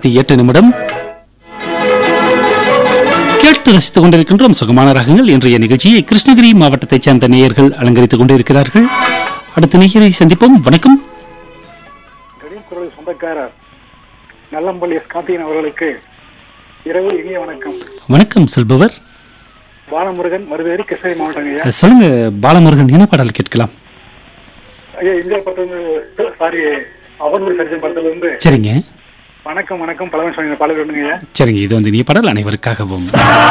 ஐம்பத்தி எட்டு நிமிடம் கேட்டு ரசித்துக் கொண்டிருக்கின்றோம் சுகமான ராகங்கள் இன்றைய நிகழ்ச்சியை கிருஷ்ணகிரி மாவட்டத்தைச் சேர்ந்த நேயர்கள் அலங்கரித்துக் கொண்டிருக்கிறார்கள் அடுத்த நேயரை சந்திப்போம் வணக்கம் குரல் சொந்தக்காரர் நல்லம்பள்ளி எஸ் கார்த்திகன் அவர்களுக்கு இரவு இனிய வணக்கம் வணக்கம் செல்பவர் பாலமுருகன் மருதேரி கிருஷ்ணகிரி மாவட்டம் ஐயா அஹ், சொல்லுங்க பாலமுருகன் என்ன பாடல் கேட்கலாம் ஐயா இந்தியா படத்துல சாரி அவனூர் சரிஜன் படத்துல இருந்து சரிங்க வணக்கம் வணக்கம் பழவன் சொன்ன பாடல் வேணுங்க ஐயா சரிங்க இது வந்து நீ பாடல் அனைவருக்காகவும்